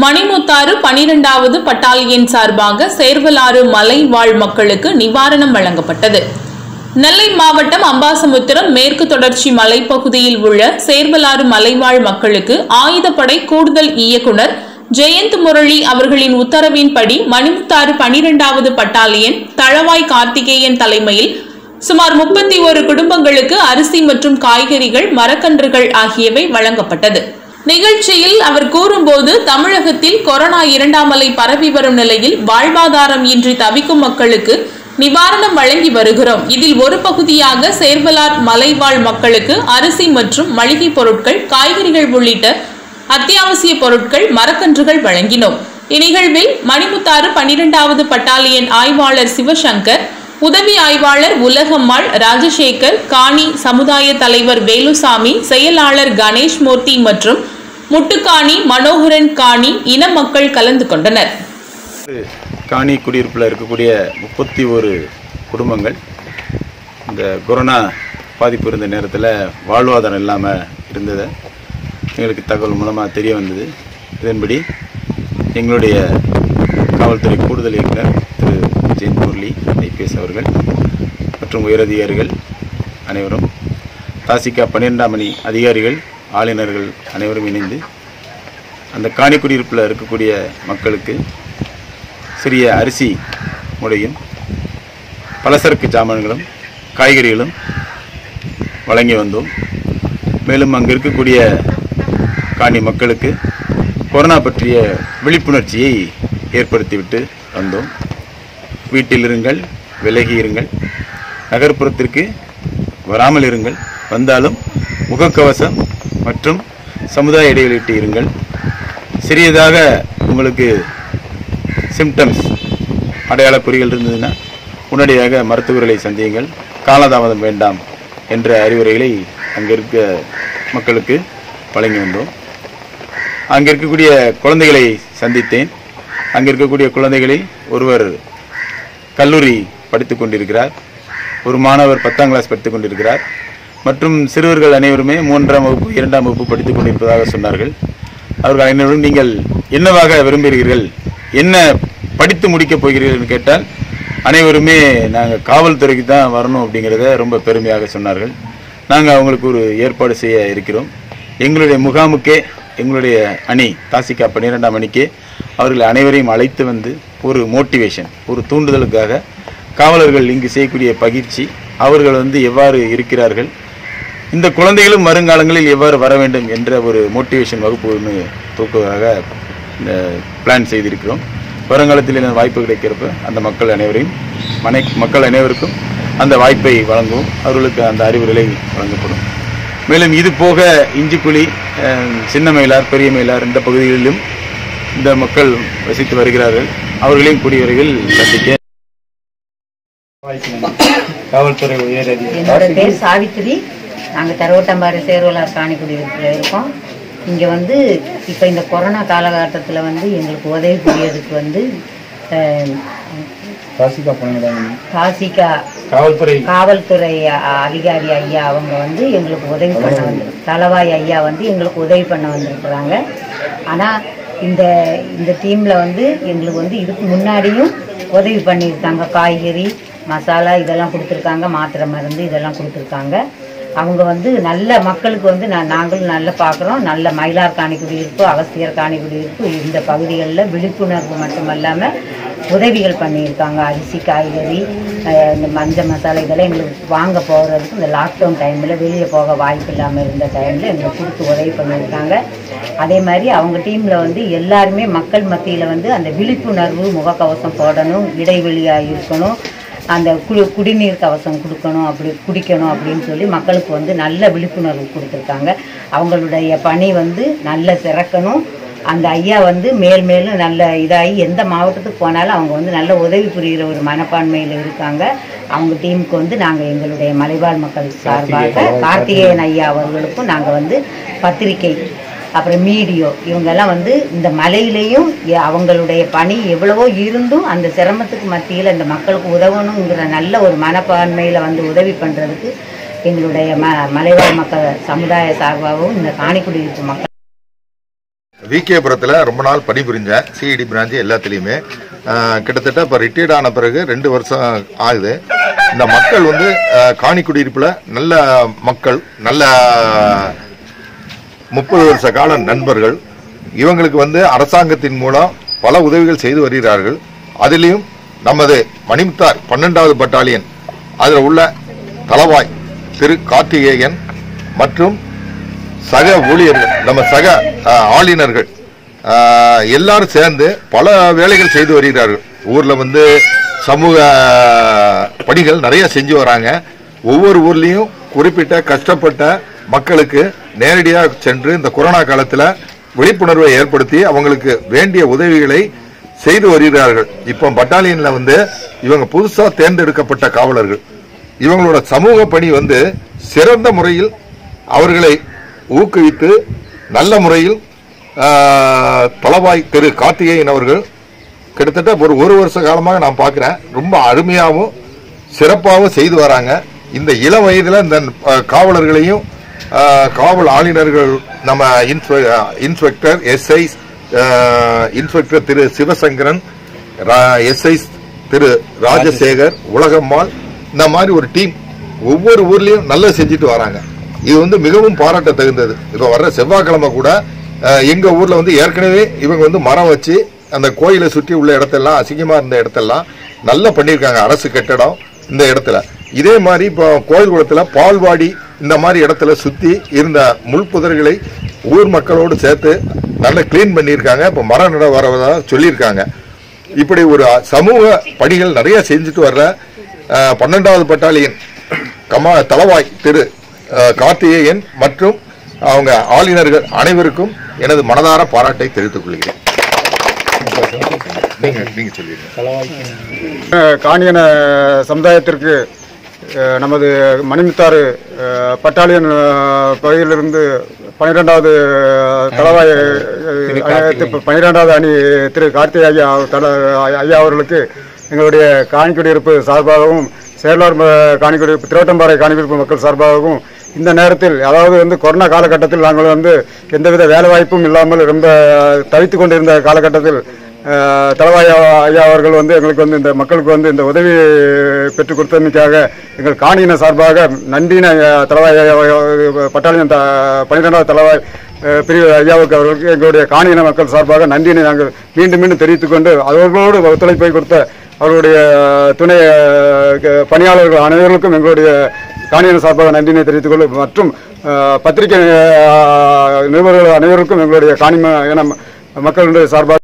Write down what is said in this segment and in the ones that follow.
மணிமுத்தாறு பனிரெண்டாவது பட்டாலியன் சார்பாக சேர்வலாறு மலை வாழ் மக்களுக்கு நிவாரணம் வழங்கப்பட்டது நெல்லை மாவட்டம் அம்பாசமுத்திரம் மேற்கு தொடர்ச்சி மலைப்பகுதியில் உள்ள சேர்வலாறு மலைவாழ் மக்களுக்கு ஆயுதப்படை கூடுதல் இயக்குனர் ஜெயந்த் முரளி அவர்களின் உத்தரவின்படி மணிமுத்தாறு பனிரெண்டாவது பட்டாலியன் தளவாய் கார்த்திகேயன் தலைமையில் சுமார் முப்பத்தி ஒரு குடும்பங்களுக்கு அரிசி மற்றும் காய்கறிகள் மரக்கன்றுகள் ஆகியவை வழங்கப்பட்டது நிகழ்ச்சியில் அவர் கூறும்போது தமிழகத்தில் கொரோனா இரண்டாம் அலை பரவி வரும் நிலையில் வாழ்வாதாரம் இன்றி தவிக்கும் மக்களுக்கு நிவாரணம் வழங்கி வருகிறோம் இதில் ஒரு பகுதியாக சேர்வலார் மலைவாழ் மக்களுக்கு அரிசி மற்றும் மளிகை பொருட்கள் காய்கறிகள் உள்ளிட்ட அத்தியாவசிய பொருட்கள் மரக்கன்றுகள் வழங்கினோம் இந்நிகழ்வில் மணிமுத்தாறு பனிரெண்டாவது பட்டாலியன் ஆய்வாளர் சிவசங்கர் உதவி ஆய்வாளர் உலகம்மாள் ராஜசேகர் காணி சமுதாய தலைவர் வேலுசாமி செயலாளர் கணேஷ் மூர்த்தி மற்றும் முட்டுக்காணி மனோகரன் காணி இன மக்கள் கலந்து கொண்டனர் காணி குடியிருப்பில் இருக்கக்கூடிய முப்பத்தி ஒரு குடும்பங்கள் இந்த கொரோனா பாதிப்பு இருந்த நேரத்தில் வாழ்வாதாரம் இல்லாமல் இருந்ததை எங்களுக்கு தகவல் மூலமாக தெரிய வந்தது இதன்படி எங்களுடைய காவல்துறை கூடுதல் இயக்குனர் திரு ஜெயந்த் முரளி ஐபிஎஸ் அவர்கள் மற்றும் உயரதிகாரிகள் அனைவரும் தாசிகா பன்னிரெண்டாம் மணி அதிகாரிகள் ஆளுநர்கள் அனைவரும் இணைந்து அந்த காணி குடியிருப்பில் இருக்கக்கூடிய மக்களுக்கு சிறிய அரிசி முடையும் பலசரக்கு சாமான்களும் காய்கறிகளும் வழங்கி வந்தோம் மேலும் அங்கு இருக்கக்கூடிய காணி மக்களுக்கு கொரோனா பற்றிய விழிப்புணர்ச்சியை ஏற்படுத்திவிட்டு வந்தோம் வீட்டில் இருங்கள் விலகி இருங்கள் நகர்ப்புறத்திற்கு வராமல் இருங்கள் வந்தாலும் முகக்கவசம் மற்றும் சமுதாய இடைவெளியிட்டு இருங்கள் சிறியதாக உங்களுக்கு சிம்டம்ஸ் அடையாள குறிகள் இருந்ததுன்னா உடனடியாக மருத்துவர்களை சந்தியுங்கள் காலதாமதம் வேண்டாம் என்ற அறிவுரைகளை அங்கே இருக்க மக்களுக்கு வழங்கி வந்தோம் அங்கே இருக்கக்கூடிய குழந்தைகளை சந்தித்தேன் அங்கே இருக்கக்கூடிய குழந்தைகளில் ஒருவர் கல்லூரி படித்துக் கொண்டிருக்கிறார் ஒரு மாணவர் பத்தாம் கிளாஸ் படித்துக் கொண்டிருக்கிறார் மற்றும் சிறுவர்கள் அனைவருமே மூன்றாம் வகுப்பு இரண்டாம் வகுப்பு படித்துக் கொண்டிருப்பதாக சொன்னார்கள் அவர்கள் அனைவரும் நீங்கள் என்னவாக விரும்புகிறீர்கள் என்ன படித்து முடிக்கப் போகிறீர்கள் என்று கேட்டால் அனைவருமே நாங்கள் காவல்துறைக்கு தான் வரணும் அப்படிங்கிறத ரொம்ப பெருமையாக சொன்னார்கள் நாங்கள் அவங்களுக்கு ஒரு ஏற்பாடு செய்ய இருக்கிறோம் எங்களுடைய முகாமுக்கே எங்களுடைய அணி தாசிகா பன்னிரெண்டாம் அணிக்கே அவர்கள் அனைவரையும் அழைத்து வந்து ஒரு மோட்டிவேஷன் ஒரு தூண்டுதலுக்காக காவலர்கள் இங்கு செய்யக்கூடிய பகிர்ச்சி அவர்கள் வந்து எவ்வாறு இருக்கிறார்கள் இந்த குழந்தைகளும் வருங்காலங்களில் எவ்வாறு வர வேண்டும் என்ற ஒரு மோட்டிவேஷன் வகுப்பு ஒன்று தூக்குவதாக இந்த பிளான் செய்திருக்கிறோம் வருங்காலத்தில் இந்த வாய்ப்பு கிடைக்கிறப்ப அந்த மக்கள் அனைவரையும் மனை மக்கள் அனைவருக்கும் அந்த வாய்ப்பை வழங்குவோம் அவர்களுக்கு அந்த அறிவுரைகளை வழங்கப்படும் மேலும் இது போக இஞ்சிக்குழி அஹ், சின்ன மயிலார் பெரிய மயிலார் இந்த பகுதிகளிலும் இந்த மக்கள் வசித்து வருகிறார்கள் அவர்களையும் கூடிய விரைவில் சந்திக்க காவல்துறை உயர் என்னோட பேர் சாவித்திரி நாங்கள் தரோட்டம்பாறை சேர்வலார் காணிக்குடியிருப்பில் இருக்கோம் இங்கே வந்து இப்போ இந்த கொரோனா காலகட்டத்தில் வந்து எங்களுக்கு உதவி புரியறதுக்கு வந்து அஹ், தாசிகா பணியிடம் காசிகா காவல்துறை காவல்துறை அ- அதிகாரி ஐயா அவங்க வந்து எங்களுக்கு உதவி பண்ண வந்து தலவாய் ஐயா வந்து எங்களுக்கு உதவி பண்ண வந்திருக்கிறாங்க ஆனால் இந்த இந்த டீமில் வந்து எங்களுக்கு வந்து இதுக்கு முன்னாடியும் உதவி பண்ணியிருக்காங்க காய்கறி மசாலா இதெல்லாம் கொடுத்துருக்காங்க மாத்திரை மருந்து இதெல்லாம் கொடுத்துருக்காங்க அவங்க வந்து நல்ல மக்களுக்கு வந்து நான் நாங்களும் நல்லா பார்க்குறோம் நல்ல மயிலார் காணி குடியிருப்பு அவசியர் காணி குடியிருப்பு இந்த பகுதிகளில் விழிப்புணர்வு மட்டுமல்லாமல் உதவிகள் பண்ணியிருக்காங்க அரிசி காய்கறி அஹ் இந்த மஞ்சள் மசாலா இதெல்லாம் எங்களுக்கு வாங்க போகிறதுக்கு இந்த லாக்டவுன் டைமில் வெளியே போக வாய்ப்பு இல்லாமல் இருந்த டைமில் எங்களுக்கு கொடுத்து உதவி பண்ணியிருக்காங்க அதே மாதிரி அவங்க டீமில் வந்து எல்லாருமே மக்கள் மத்தியில் வந்து அந்த விழிப்புணர்வு முகக்கவசம் போடணும் இடைவெளியாக இருக்கணும் அந்த குடி குடிநீர் கவசம் கொடுக்கணும் அப்படி குடிக்கணும் அப்படின்னு சொல்லி மக்களுக்கு வந்து நல்ல விழிப்புணர்வு கொடுத்துருக்காங்க அவங்களுடைய பணி வந்து நல்ல சிறக்கணும் அந்த ஐயா வந்து மேல் மேலும் நல்ல இதாகி எந்த மாவட்டத்துக்கு போனாலும் அவங்க வந்து நல்ல உதவி புரிகிற ஒரு மனப்பான்மையில் இருக்காங்க அவங்க டீமுக்கு வந்து நாங்கள் எங்களுடைய மலைவாழ் மக்கள் சார்பாக கார்த்திகேயன் ஐயா அவர்களுக்கும் நாங்கள் வந்து பத்திரிக்கை அப்புறம் மீடியோ இவங்கெல்லாம் வந்து இந்த மலையிலையும் எ- அவங்களுடைய பணி எவ்வளவோ இருந்தும் அந்த சிரமத்துக்கு மத்தியில் இந்த மக்களுக்கு உதவணுங்கிற நல்ல ஒரு மனப்பான்மையில் வந்து உதவி பண்ணுறதுக்கு எங்களுடைய ம மலைவாழ் மக்கள் சமுதாய சார்பாகவும் இந்த காணிக்குடியிருப்பு மக்கள் விகேபுரத்தில் ரொம்ப நாள் பணிபுரிஞ்சேன் சிஇடி பிரான்ச்சு எல்லாத்துலேயுமே ஆஹ், கிட்டத்தட்ட இப்போ ரிட்டையர்ட் ஆன பிறகு ரெண்டு வருஷம் ஆகுது இந்த மக்கள் வந்து ஆஹ், காணி குடியிருப்பில் நல்ல மக்கள் நல்ல முப்பது வருஷ கால நண்பர்கள் இவங்களுக்கு வந்து அரசாங்கத்தின் மூலம் பல உதவிகள் செய்து வருகிறார்கள் அதிலையும் நமது மணிமுத்தார் பன்னெண்டாவது பட்டாலியன் அதில் உள்ள தளவாய் திரு கார்த்திகேயன் மற்றும் சக ஊழியர்கள் நம்ம சக அஹ், ஆளுநர்கள் அஹ், எல்லாரும் சேர்ந்து பல வேலைகள் செய்து வருகிறார்கள் ஊர்ல வந்து சமூக பணிகள் நிறைய செஞ்சு வராங்க ஒவ்வொரு ஊர்லயும் குறிப்பிட்ட கஷ்டப்பட்ட மக்களுக்கு நேரடியாக சென்று இந்த கொரோனா காலத்துல விழிப்புணர்வை ஏற்படுத்தி அவங்களுக்கு வேண்டிய உதவிகளை செய்து வருகிறார்கள் இப்போ பட்டாலியன்ல வந்து இவங்க புதுசா தேர்ந்தெடுக்கப்பட்ட காவலர்கள் இவங்களோட சமூக பணி வந்து சிறந்த முறையில் அவர்களை ஊக்குவித்து நல்ல முறையில் ஆஹ், தளவாய் திரு கார்த்திகேயன் அவர்கள் கிட்டத்தட்ட ஒரு ஒரு வருஷ காலமாக நான் பார்க்குறேன் ரொம்ப அருமையாகவும் சிறப்பாகவும் செய்து வராங்க இந்த இளம் வயதில் இந்த அஹ், காவலர்களையும் அஹ், காவல் ஆளுநர்கள் நம்ம இன்ஸ்பெ- அஹ், இன்ஸ்பெக்டர் எஸ்ஐ இன்ஸ்பெக்டர் திரு சிவசங்கரன் எஸ்ஐ திரு ராஜசேகர் உலகம்மாள் இந்த மாதிரி ஒரு டீம் ஒவ்வொரு ஊர்லயும் நல்லா செஞ்சுட்டு வராங்க இது வந்து மிகவும் பாராட்ட தகுந்தது இப்ப வர்ற செவ்வாய்க்கிழமை கூட அஹ், எங்க ஊர்ல வந்து ஏற்கனவே இவங்க வந்து மரம் வச்சு அந்த கோயிலை சுற்றி உள்ள இடத்தெல்லாம் அசிங்கமா இருந்த இடத்தெல்லாம் நல்லா பண்ணியிருக்காங்க அரசு கட்டடம் இந்த இடத்துல இதே மாதிரி இப்போ கோயில் குளத்துல பால்வாடி இந்த மாதிரி இடத்துல சுத்தி இருந்த முள் புதர்களை ஊர் மக்களோடு சேர்த்து நல்லா க்ளீன் பண்ணியிருக்காங்க இப்போ மரம் நட வரவதாக சொல்லியிருக்காங்க இப்படி ஒரு சமூக பணிகள் நிறைய செஞ்சுட்டு வர்ற அஹ், பன்னெண்டாவது பட்டாலியன் கமா தளவாய் திரு அஹ், கார்த்திகேயன் மற்றும் அவங்க ஆளுநர்கள் அனைவருக்கும் எனது மனதார பாராட்டை தெரிவித்துக் கொள்கிறேன் நீங்க நீங்க சொல்லிடுங்க காணியன சமுதாயத்திற்கு அஹ், நமது மணிமுத்தாறு அஹ், பட்டாலியன் அஹ், பகுதியிலிருந்து பனிரெண்டாவது தளவாய் பனிரெண்டாவது அணி திரு கார்த்திகை ஐயா தல ஐயா அவர்களுக்கு எங்களுடைய காணிக்குடியிருப்பு சார்பாகவும் சேலார் ம- காணிக்குடியிருப்பு திருவட்டம்பாறை காணிக்குடியிருப்பு மக்கள் சார்பாகவும் இந்த நேரத்தில் அதாவது வந்து கொரோனா காலகட்டத்தில் நாங்கள் வந்து எந்தவித வேலை வாய்ப்பும் இல்லாமல் ரொம்ப தவித்துக் கொண்டிருந்த காலகட்டத்தில் அஹ், தளவாய் ஐயா அவர்கள் வந்து எங்களுக்கு வந்து இந்த மக்களுக்கு வந்து இந்த உதவி பெற்றுக் கொடுத்தமைக்காக எங்கள் காணியின சார்பாக நன்றின அஹ், தளவாய் ஐயா அவர்கள் பட்டாளியன் த பன்னிரெண்டாவது தளவாய் அஹ், பிரிவு ஐயாவுக்கு அவர்களுக்கு எங்களுடைய காணியின மக்கள் சார்பாக நன்றினை நாங்கள் மீண்டும் மீண்டும் தெரிவித்துக் கொண்டு அவர்களோடு ஒத்துழைப்பை கொடுத்த அவர்களுடைய துணை அஹ், க- பணியாளர்கள் அனைவருக்கும் எங்களுடைய காணியன சார்பாக நன்றினை தெரிவித்துக் கொள்ள மற்றும் அஹ், பத்திரிகை அஹ், நிருபர்கள் அனைவருக்கும் எங்களுடைய காணிம என மக்களுடைய சார்பாக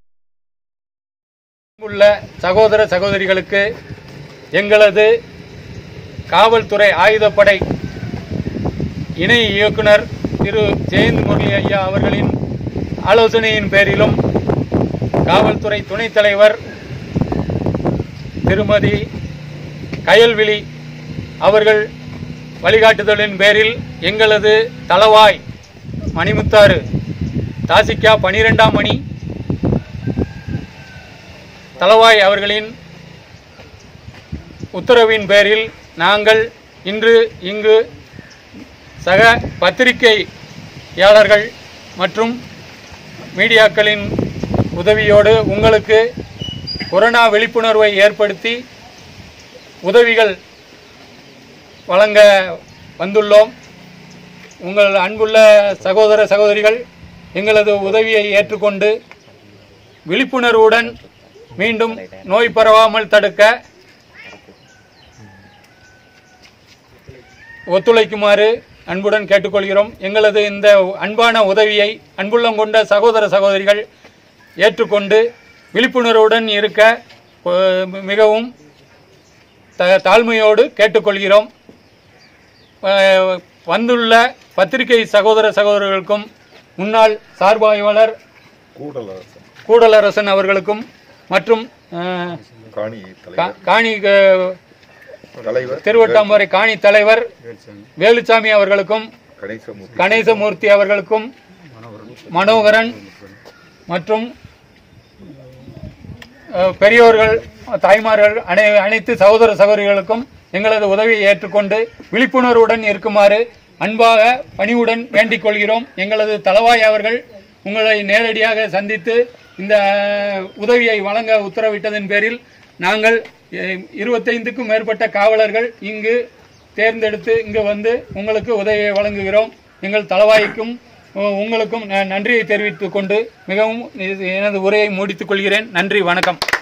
உள்ள சகோதர சகோதரிகளுக்கு எங்களது காவல்துறை ஆயுதப்படை இணை இயக்குனர் திரு ஜெயந்த் முரளி ஐயா அவர்களின் ஆலோசனையின் பேரிலும் காவல்துறை துணைத் தலைவர் திருமதி கயல்விழி அவர்கள் வழிகாட்டுதலின் பேரில் எங்களது தளவாய் மணிமுத்தாறு தாசிக்கா பனிரெண்டாம் மணி தளவாய் அவர்களின் உத்தரவின் பேரில் நாங்கள் இன்று இங்கு சக பத்திரிகையாளர்கள் மற்றும் மீடியாக்களின் உதவியோடு உங்களுக்கு கொரோனா விழிப்புணர்வை ஏற்படுத்தி உதவிகள் வழங்க வந்துள்ளோம் உங்கள் அன்புள்ள சகோதர சகோதரிகள் எங்களது உதவியை ஏற்றுக்கொண்டு விழிப்புணர்வுடன் மீண்டும் நோய் பரவாமல் தடுக்க ஒத்துழைக்குமாறு அன்புடன் கேட்டுக்கொள்கிறோம் எங்களது இந்த அன்பான உதவியை அன்புள்ளம் கொண்ட சகோதர சகோதரிகள் ஏற்றுக்கொண்டு விழிப்புணர்வுடன் இருக்க அஹ், மிகவும் த- தாழ்மையோடு கேட்டுக்கொள்கிறோம் அஹ், வந்துள்ள பத்திரிகை சகோதர சகோதரர்களுக்கும் முன்னாள் சார்பாய்வாளர் கூடலரசன் அவர்களுக்கும் மற்றும் அஹ், காணி கா- காணி அஹ், தலைவர் திருவட்டாம்பரை காணி தலைவர் வேலுச்சாமி அவர்களுக்கும் கணேசமூர்த்தி கணேசமூர்த்தி அவர்களுக்கும் மனோகரன் மற்றும் அஹ், பெரியோர்கள் தாய்மார்கள் அனை அனைத்து சகோதர சகோதரிகளுக்கும் எங்களது உதவியை ஏற்றுக்கொண்டு விழிப்புணர்வுடன் இருக்குமாறு அன்பாக பணிவுடன் வேண்டிக் கொள்கிறோம் எங்களது தளவாய் அவர்கள் உங்களை நேரடியாக சந்தித்து இந்த உதவியை வழங்க உத்தரவிட்டதன் பேரில் நாங்கள் அஹ், இருபத்தைந்துக்கும் மேற்பட்ட காவலர்கள் இங்கு தேர்ந்தெடுத்து இங்கு வந்து உங்களுக்கு உதவியை வழங்குகிறோம் எங்கள் தளவாய்க்கும் உ- உங்களுக்கும் ந- நன்றியை தெரிவித்துக் கொண்டு மிகவும் இது- எனது உரையை முடித்துக் கொள்கிறேன் நன்றி வணக்கம்